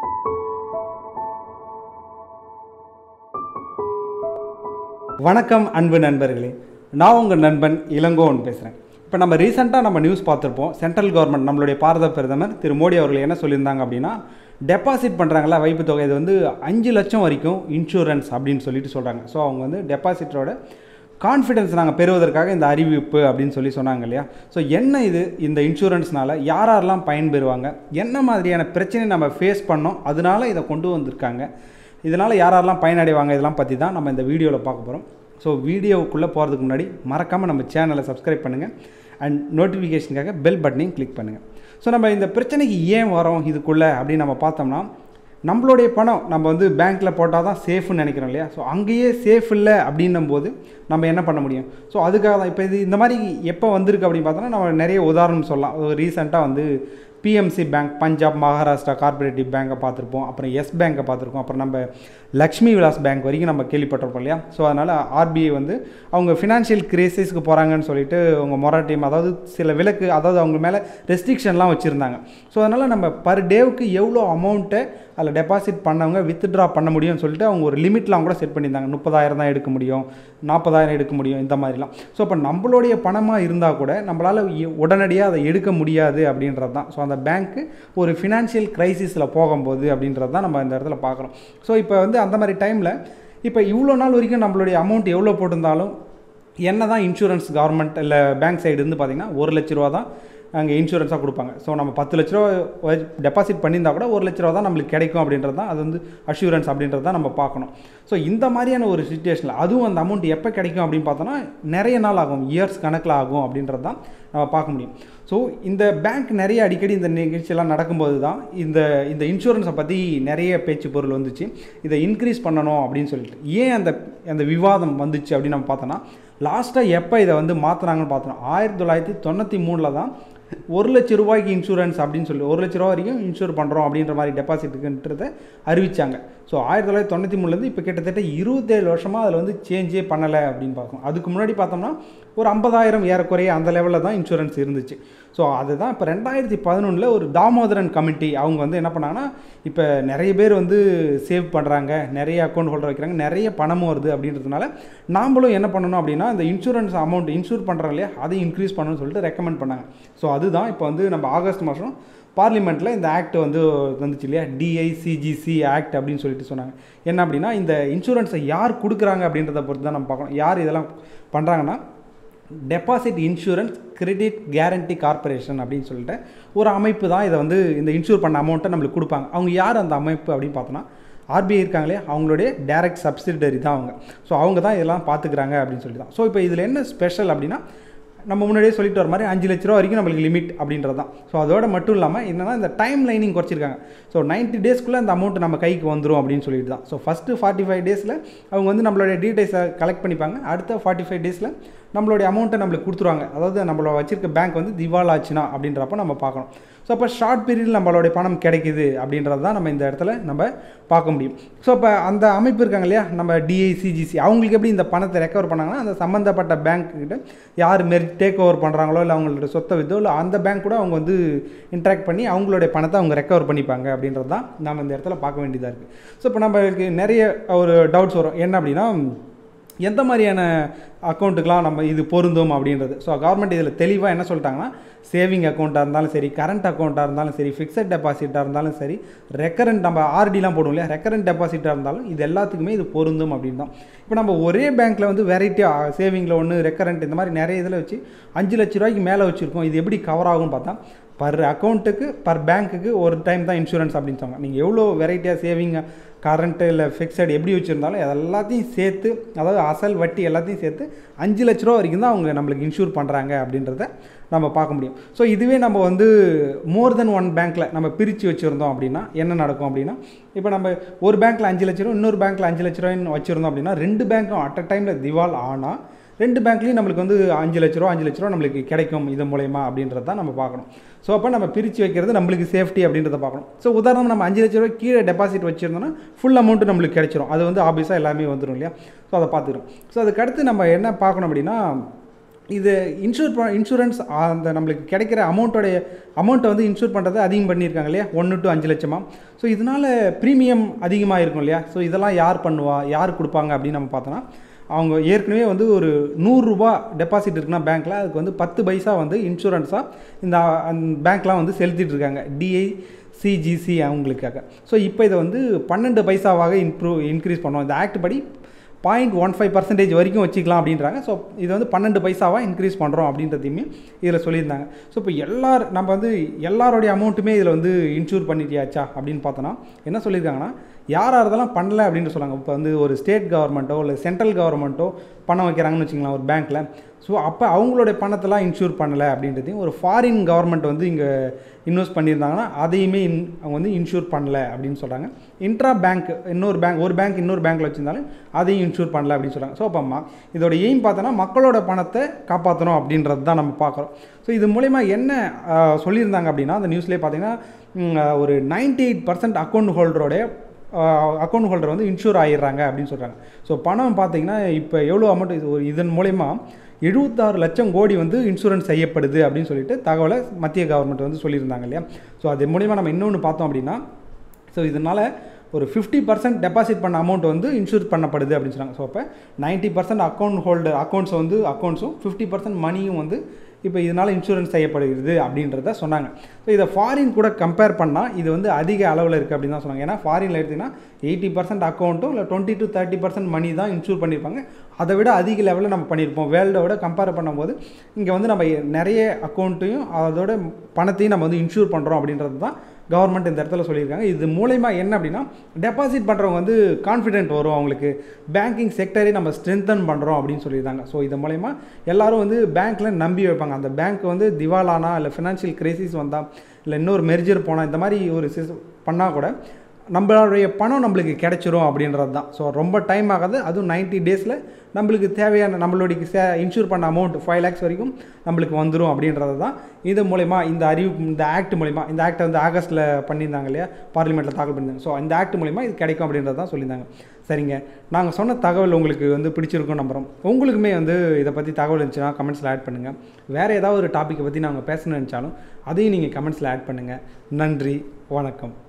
வணக்கம் அன்பு நண்பர்களே நான் உங்கள் நண்பன் இளங்கோவன் பேசுகிறேன் இப்போ நம்ம ரீசெண்டாக நம்ம நியூஸ் பார்த்துருப்போம் சென்ட்ரல் கவர்மெண்ட் நம்மளுடைய பாரத பிரதமர் திரு மோடி அவர்கள் என்ன சொல்லியிருந்தாங்க அப்படின்னா டெபாசிட் பண்ணுறாங்களா வைப்பு தொகை இது வந்து அஞ்சு லட்சம் வரைக்கும் இன்சூரன்ஸ் அப்படின்னு சொல்லிட்டு சொல்கிறாங்க ஸோ அவங்க வந்து டெபாசிட்டரோட கான்ஃபிடன்ஸ் நாங்கள் பெறுவதற்காக இந்த அறிவிப்பு அப்படின்னு சொல்லி சொன்னாங்க இல்லையா ஸோ என்ன இது இந்த இன்சூரன்ஸ்னால யார் யாரெல்லாம் பயன்பெறுவாங்க என்ன மாதிரியான பிரச்சனை நம்ம ஃபேஸ் பண்ணோம் அதனால இதை கொண்டு வந்திருக்காங்க இதனால் யாரெல்லாம் பயனடைவாங்க இதெல்லாம் பற்றி தான் நம்ம இந்த வீடியோவில் பார்க்க போகிறோம் ஸோ வீடியோவுக்குள்ளே போகிறதுக்கு முன்னாடி மறக்காமல் நம்ம சேனலை சப்ஸ்கிரைப் பண்ணுங்கள் அண்ட் நோட்டிஃபிகேஷனுக்காக பெல் பட்டனையும் கிளிக் பண்ணுங்கள் ஸோ நம்ம இந்த பிரச்சனைக்கு ஏன் வரோம் இதுக்குள்ளே அப்படின்னு நம்ம பார்த்தோம்னா நம்மளுடைய பணம் நம்ம வந்து பேங்க்கில் போட்டால் தான் சேஃப்னு நினைக்கிறோம் இல்லையா ஸோ அங்கேயே சேஃப் இல்லை அப்படின்னும் போது நம்ம என்ன பண்ண முடியும் ஸோ அதுக்காக தான் இப்போ இது இந்த மாதிரி எப்போ வந்திருக்கு அப்படின்னு பார்த்தோன்னா நம்ம நிறைய உதாரணம் சொல்லலாம் ரீசெண்டாக வந்து P M C bank Punjab Maharashtra cooperative பேங்கை பார்த்துருப்போம் அப்புறம் எஸ் பேங்கை பார்த்துருக்கோம் அப்புறம் நம்ம லக்ஷ்மி விலாஸ் பேங்க் வரைக்கும் நம்ம கேள்விப்பட்டிருப்போம் இல்லையா ஸோ அதனால் ஆர்பிஐ வந்து அவங்க ஃபினான்ஷியல் கிரேசஸ்க்கு போகிறாங்கன்னு சொல்லிட்டு அவங்க மொராட்டியம் அதாவது சில விலக்கு அதாவது அவங்க மேலே ரெஸ்ட்ரிக்ஷன்லாம் வச்சுருந்தாங்க ஸோ அதனால் நம்ம பர் டேவுக்கு எவ்வளோ அமௌண்ட்டை அதில் டெபாசிட் பண்ணவங்க வித்ட்ரா பண்ண முடியும்னு சொல்லிட்டு அவங்க ஒரு லிமிட்லாம் கூட செட் பண்ணியிருந்தாங்க முப்பதாயிரம் தான் எடுக்க முடியும் நாற்பதாயிரம் எடுக்க முடியும் இந்த மாதிரிலாம் ஸோ இப்போ நம்மளுடைய பணமாக இருந்தால் கூட நம்மளால் உடனடியாக அதை எடுக்க முடியாது அப்படின்றது தான் ஸோ அந்த பேங்க்கு ஒரு ஃபினான்ஷியல் க்ரைசிஸில் போகும்போது அப்படின்றது தான் நம்ம இந்த இடத்துல பார்க்குறோம் ஸோ இப்போ வந்து அந்த மாதிரி டைமில் இப்போ இவ்வளோ நாள் வரைக்கும் நம்மளுடைய அமௌண்ட் எவ்வளோ போட்டிருந்தாலும் என்ன தான் இன்சூரன்ஸ் கவர்மெண்ட் இல்லை பேங்க் சைடு இருந்து பார்த்திங்கன்னா ஒரு லட்ச ரூபா தான் அங்கே இன்சூரன்ஸாக கொடுப்பாங்க ஸோ நம்ம பத்து லட்ச ரூபா டெபாசிட் பண்ணியிருந்தா கூட ஒரு லட்ச ரூபா தான் நம்மளுக்கு கிடைக்கும் அப்படின்றது தான் அது வந்து அஷூரன்ஸ் அப்படின்றது தான் நம்ம பார்க்கணும் ஸோ இந்த மாதிரியான ஒரு சுச்சுவேஷனில் அதுவும் அந்த அமௌண்ட் எப்போ கிடைக்கும் அப்படின்னு பார்த்தோன்னா நிறைய நாள் ஆகும் இயர்ஸ் கணக்கில் ஆகும் அப்படின்றது தான் நம்ம பார்க்க முடியும் ஸோ இந்த பேங்க் நிறைய அடிக்கடி இந்த நிகழ்ச்சியெல்லாம் நடக்கும்போது தான் இந்த இந்த இன்சூரன்ஸை பற்றி நிறைய பேச்சு பொருள் வந்துச்சு இதை இன்க்ரீஸ் பண்ணணும் அப்படின்னு சொல்லிட்டு ஏன் அந்த அந்த விவாதம் வந்துச்சு அப்படின்னு நம்ம பார்த்தோன்னா லாஸ்ட்டாக எப்போ இதை வந்து மாற்றினாங்கன்னு பார்த்தோம் ஆயிரத்தி தொள்ளாயிரத்தி தொண்ணூற்றி மூணில் தான் ஒரு லட்ச ரூபாய்க்கு இன்சூரன்ஸ் அப்படின்னு சொல்லி ஒரு லட்ச ரூபா வரைக்கும் இன்சூர் பண்ணுறோம் அப்படின்ற மாதிரி டெபாசிட்டுக்குன்றதை அறிவிச்சாங்க ஸோ ஆயிரத்தி தொள்ளாயிரத்தி தொண்ணூற்றி மூணுலேருந்து இப்போ கிட்டத்தட்ட இருபத்தேழு வருஷமாக அதில் வந்து சேஞ்சே பண்ணலை அப்படின்னு பார்க்கணும் அதுக்கு முன்னாடி பார்த்தோம்னா ஒரு ஐம்பதாயிரம் ஏறக்குறைய அந்த லெவலில் தான் இன்சூரன்ஸ் இருந்துச்சு ஸோ அதுதான் இப்போ ரெண்டாயிரத்தி பதினொன்றில் ஒரு தாமோதரன் கமிட்டி அவங்க வந்து என்ன பண்ணாங்கன்னா இப்போ நிறைய பேர் வந்து சேவ் பண்ணுறாங்க நிறைய அக்கௌண்ட் ஹோல்டர் வைக்கிறாங்க நிறைய பணமும் வருது அப்படின்றதுனால நாமளும் என்ன பண்ணணும் அப்படின்னா இந்த இன்சூரன்ஸ் அமௌண்ட் இன்சூர் பண்ணுறாங்க இல்லையா அதை இன்க்ரீஸ் பண்ணணும்னு சொல்லிட்டு ரெக்கமெண்ட் பண்ணாங்க ஸோ அதுதான் இப்போ வந்து நம்ம ஆகஸ்ட் மாதம் பார்லிமெண்ட்டில் இந்த ஆக்ட் வந்து வந்துச்சு இல்லையா டிஐசிஜிசி ஆக்ட் அப்படின்னு சொல்லிட்டு சொன்னாங்க என்ன அப்படின்னா இந்த இன்சூரன்ஸை யார் கொடுக்குறாங்க அப்படின்றத பொறுத்து தான் நம்ம பார்க்கணும் யார் இதெல்லாம் பண்ணுறாங்கன்னா deposit insurance credit guarantee corporation அப்படின்னு சொல்லிட்டு ஒரு அமைப்பு தான் இதை வந்து இந்த இன்சூர் பண்ண அமௌண்ட்டை நம்மளுக்கு கொடுப்பாங்க அவங்க யார் அந்த அமைப்பு அப்படின்னு பார்த்தோன்னா ஆர்பிஐ இருக்காங்களே அவங்களுடைய டேரக்ட் சப்சிடரி தான் அவங்க ஸோ அவங்க தான் இதெல்லாம் பார்த்துக்கிறாங்க அப்படின்னு சொல்லி தான் ஸோ இப்போ இதில் என்ன ஸ்பெஷல் அப்படின்னா நம்ம முன்னாடியே சொல்லிட்டு வர மாதிரி அஞ்சு லட்ச ரூபா வரைக்கும் நம்மளுக்கு லிமிட் அப்படின்றது தான் ஸோ அதோட மட்டும் இல்லாமல் என்னென்னா இந்த டைம் லைனிங் குறைச்சிருக்காங்க ஸோ நைன்ட்டி டேஸ்க்குள்ளே அந்த அமௌண்ட் நம்ம கைக்கு வந்துடும் அப்படின்னு சொல்லிட்டு தான் ஸோ ஃபஸ்ட்டு ஃபார்ட்டி ஃபைவ் டேஸில் அவங்க வந்து நம்மளுடைய டீட்டெயில்ஸை கலெக்ட் பண்ணிப்பாங்க அடுத்த ஃபார்ட்டி ஃபைவ் டேஸில் நம்மளுடைய அமௌண்ட்டை நம்மளுக்கு கொடுத்துருவாங்க அதாவது நம்மளோட வச்சிருக்க பேங்க் வந்து திவால் ஆச்சுன்னா அப்படின்றப்ப நம்ம பார்க்கணும் ஸோ அப்போ ஷார்ட் பீரியடில் நம்மளுடைய பணம் கிடைக்குது அப்படின்றது தான் நம்ம இந்த இடத்துல நம்ம பார்க்க முடியும் ஸோ இப்போ அந்த அமைப்பு இருக்காங்க இல்லையா நம்ம டிஐசிஜிசி அவங்களுக்கு எப்படி இந்த பணத்தை ரெக்கவர் பண்ணாங்கன்னா அந்த சம்மந்தப்பட்ட பேங்க்கிட்ட யார் மெரி டேக் ஓவர் பண்ணுறாங்களோ இல்லை அவங்களோட சொத்தை விதோ இல்லை அந்த பேங்க் கூட அவங்க வந்து இன்ட்ராக்ட் பண்ணி அவங்களுடைய பணத்தை அவங்க ரெக்கவர் பண்ணிப்பாங்க அப்படின்றது தான் நம்ம இந்த இடத்துல பார்க்க வேண்டியதாக இருக்குது ஸோ இப்போ நம்மளுக்கு நிறைய ஒரு டவுட்ஸ் வரும் என்ன அப்படின்னா எந்த மாதிரியான அக்கௌண்ட்டுக்கெலாம் நம்ம இது பொருந்தும் அப்படின்றது ஸோ கவர்மெண்ட் இதில் தெளிவாக என்ன சொல்லிட்டாங்கன்னா சேவிங் அக்கௌண்ட்டாக இருந்தாலும் சரி கரண்ட் அக்கௌண்ட்டாக இருந்தாலும் சரி ஃபிக்ஸட் டெபாசிட்டாக இருந்தாலும் சரி ரெக்கரண்ட் நம்ம ஆர்டிலாம் போடுவோம் இல்லையா ரெக்கரண்ட் டெபாசிட்டாக இருந்தாலும் இது எல்லாத்துக்குமே இது பொருந்தும் அப்படின்னு தான் இப்போ நம்ம ஒரே பேங்க்கில் வந்து வெரைட்டியாக சேவிங்கில் ஒன்று ரெக்கரண்ட் இந்த மாதிரி நிறைய இதில் வச்சு அஞ்சு லட்ச ரூபாய்க்கு மேலே வச்சுருக்கோம் இது எப்படி கவர் ஆகும்னு பார்த்தா பர் அக்கௌண்ட்டுக்கு பர் பேங்க்குக்கு ஒரு டைம் தான் இன்சூரன்ஸ் அப்படின்னு சொன்னாங்க நீங்கள் எவ்வளோ வெரைட்டியாக சேவிங் கரண்ட்டு இல்லை ஃபிக்ஸட் எப்படி வச்சுருந்தாலும் எல்லாத்தையும் சேர்த்து அதாவது அசல் வட்டி எல்லாத்தையும் சேர்த்து அஞ்சு லட்ச ரூபா வரைக்கும் தான் அவங்க நம்மளுக்கு இன்சூர் பண்ணுறாங்க அப்படின்றத நம்ம பார்க்க முடியும் ஸோ இதுவே நம்ம வந்து மோர் தென் ஒன் பேங்க்கில் நம்ம பிரித்து வச்சுருந்தோம் அப்படின்னா என்ன நடக்கும் அப்படின்னா இப்போ நம்ம ஒரு பேங்க்கில் அஞ்சு லட்ச ரூபா இன்னொரு பேங்க்கில் அஞ்சு லட்ச ரூபாய்னு வச்சுருந்தோம் அப்படின்னா ரெண்டு பேங்க்கும் அட் அ டைமில் திவால் ஆனால் ரெண்டு பேங்க்லேயும் நம்மளுக்கு வந்து அஞ்சு லட்ச ரூபா அஞ்சு லட்ச ரூபா நம்மளுக்கு கிடைக்கும் இது மூலயமா அப்படின்றத தான் நம்ம பார்க்கணும் ஸோ அப்போ நம்ம பிரித்து வைக்கிறது நம்மளுக்கு சேஃப்டி அப்படின்றத பார்க்கணும் ஸோ உதாரணம் நம்ம அஞ்சு லட்ச ரூபா கீழே டெபாசிட் வச்சுருந்தோம்னா ஃபுல் அமௌண்ட்டு நம்மளுக்கு கிடைச்சிரும் அது வந்து ஆபியஸாக எல்லாமே வந்துடும் இல்லையா ஸோ அதை பார்த்துக்கிறோம் ஸோ அதுக்கடுத்து நம்ம என்ன பார்க்கணும் அப்படின்னா இது இன்சூர் இன்சூரன்ஸ் அந்த நம்மளுக்கு கிடைக்கிற அமௌண்ட்டோடைய அமௌண்ட்டை வந்து இன்சூர் பண்ணுறது அதிகம் பண்ணியிருக்காங்க இல்லையா ஒன்று டு அஞ்சு லட்சமா ஸோ இதனால் ப்ரீமியம் அதிகமாக இருக்கும் இல்லையா ஸோ இதெல்லாம் யார் பண்ணுவா யார் கொடுப்பாங்க அப்படின்னு நம்ம பார்த்தோன்னா அவங்க ஏற்கனவே வந்து ஒரு நூறுரூபா டெபாசிட் இருக்குன்னா பேங்க்கில் அதுக்கு வந்து பத்து பைசா வந்து இன்சூரன்ஸாக இந்த பேங்க்லாம் வந்து செலுத்திட்டு இருக்காங்க டிஐ சிஜிசி அவங்களுக்காக ஸோ இப்போ இதை வந்து பன்னெண்டு பைசாவாக இம்ப்ரூவ் இன்க்ரீஸ் பண்ணுவோம் இந்த ஆக்ட் படி பாயிண்ட் ஒன் ஃபைவ் பர்சன்டேஜ் வரைக்கும் வச்சுக்கலாம் அப்படின்றாங்க ஸோ இது வந்து பன்னெண்டு பைசாவாக இன்க்ரீஸ் பண்ணுறோம் அப்படின்றதையுமே இதில் சொல்லியிருந்தாங்க ஸோ இப்போ எல்லார் நம்ம வந்து எல்லாரோடைய அமௌண்ட்டுமே இதில் வந்து இன்சூர் பண்ணிட்டியாச்சா அப்படின்னு பார்த்தோன்னா என்ன சொல்லியிருக்காங்கன்னா யார் யாரெல்லாம் பண்ணல அப்படின்னு சொல்லுவாங்க இப்போ வந்து ஒரு ஸ்டேட் கவர்மெண்ட்டோ இல்லை சென்ட்ரல் கவர்மெண்ட்டோ பணம் வைக்கிறாங்கன்னு வச்சுக்கலாம் ஒரு பேங்க்கில் ஸோ அப்போ அவங்களுடைய பணத்தெல்லாம் இன்சூர் பண்ணலை அப்படின்றதையும் ஒரு ஃபாரின் கவர்மெண்ட் வந்து இங்கே இன்வெஸ்ட் பண்ணியிருந்தாங்கன்னா அதையுமே இன் அவங்க வந்து இன்சூர் பண்ணல அப்படின்னு சொல்கிறாங்க இன்ட்ரா பேங்க் இன்னொரு பேங்க் ஒரு பேங்க் இன்னொரு பேங்க்கில் வச்சிருந்தாலும் அதையும் இன்சூர் பண்ணல அப்படின்னு சொல்கிறாங்க ஸோ அப்போ ம இதோட எய்ம் பார்த்தோன்னா மக்களோட பணத்தை காப்பாற்றணும் அப்படின்றது தான் நம்ம பார்க்குறோம் ஸோ இது மூலயமா என்ன ஆஹ், சொல்லியிருந்தாங்க அப்படின்னா அந்த நியூஸ்லேயே பார்த்தீங்கன்னா ம், ஆஹ், ஒரு நைன்டி எயிட் பர்சன்ட் அக்கௌண்ட் ஹோல்டரோடைய அக்கௌண்ட் ஹோல்டர் வந்து இன்சூர் ஆகிடுறாங்க அப்படின்னு சொல்கிறாங்க ஸோ பணம் பார்த்தீங்கன்னா இப்போ எவ்வளோ அமௌண்ட் இது ஒரு இதன் மூலயமா எழுபத்தாறு லட்சம் கோடி வந்து இன்சூரன்ஸ் செய்யப்படுது அப்படின்னு சொல்லிட்டு தகவலை மத்திய கவர்மெண்ட் வந்து சொல்லியிருந்தாங்க இல்லையா ஸோ அது மூலிமா நம்ம இன்னொன்று பார்த்தோம் அப்படின்னா ஸோ இதனால் ஒரு ஃபிஃப்டி பர்சன்ட் டெபாசிட் பண்ண அமௌண்ட் வந்து இன்சூர் பண்ணப்படுது அப்படின்னு சொன்னாங்க ஸோ அப்போ ninety percent account holder accounts வந்து அக்கௌண்ட்ஸும் ஃபிஃப்டி பர்சன்ட் மணியும் வந்து இப்போ இதனால் இன்சூரன்ஸ் செய்யப்படுகிறது அப்படின்றத சொன்னாங்க ஸோ இதை ஃபாரின் கூட கம்பேர் பண்ணால் இது வந்து அதிக அளவில் இருக்குது அப்படின்னு தான் சொன்னாங்க ஏன்னா ஃபாரினில் எடுத்திங்கன்னா எயிட்டி பர்சன்ட் அக்கௌண்ட்டும் இல்லை twenty to thirty percent money தான் இன்சூர் பண்ணியிருப்பாங்க அதை விட அதிக லெவலில் நம்ம பண்ணியிருப்போம் வேர்ல்டை விட கம்பேர் பண்ணும்போது இங்கே வந்து நம்ம நிறைய அக்கௌண்ட்டையும் அதோட பணத்தையும் நம்ம வந்து இன்சூர் பண்ணுறோம் அப்படின்றது தான் கவர்மெண்ட் இந்த இடத்துல சொல்லியிருக்காங்க இது மூலயமா என்ன அப்படின்னா டெபாசிட் பண்ணுறவங்க வந்து கான்ஃபிடென்ட் வரும் அவங்களுக்கு பேங்கிங் செக்டரே நம்ம ஸ்ட்ரென்தன் பண்ணுறோம் அப்படின்னு சொல்லியிருக்காங்க ஸோ இது மூலயமா எல்லாரும் வந்து பேங்க்கில் நம்பி வைப்பாங்க அந்த பேங்க் வந்து திவாலானா இல்லை ஃபினான்ஷியல் கிரைசிஸ் வந்தால் இல்லை இன்னொரு மெர்ஜர் போனால் இந்த மாதிரி ஒரு சிஸ் பண்ணால் கூட நம்மளுடைய பணம் நம்மளுக்கு கிடைச்சிரும் அப்படின்றது தான் ஸோ ரொம்ப டைம் ஆகாது அதுவும் 90 டேஸில் நம்மளுக்கு தேவையான நம்மளுடைய சே இன்சூர் பண்ண அமௌண்ட் ஃபைவ் லேக்ஸ் வரைக்கும் நம்மளுக்கு வந்துடும் அப்படின்றது தான் இது மூலயமா இந்த அறிவு இந்த ஆக்ட் மூலிமா இந்த ஆக்டை வந்து ஆகஸ்ட்டில் பண்ணியிருந்தாங்க இல்லையா பார்லிமெண்ட்டில் தாக்கல் பண்ணியிருந்தாங்க ஸோ இந்த ஆக்ட் மூலிமா இது கிடைக்கும் அப்படின்றது தான் சொல்லியிருந்தாங்க சரிங்க நாங்கள் சொன்ன தகவல் உங்களுக்கு வந்து பிடிச்சிருக்கும் நம்புகிறோம் உங்களுக்குமே வந்து இதை பற்றி தகவல் இருந்துச்சுன்னா கமெண்ட்ஸில் ஆட் பண்ணுங்கள் வேறு ஏதாவது ஒரு டாப்பிக்கை பற்றி நாங்கள் பேசணும்னு நினச்சாலும் அதையும் நீங்கள் கமெண்ட்ஸில் ஆட் பண்ணுங்கள் நன்றி வணக்கம்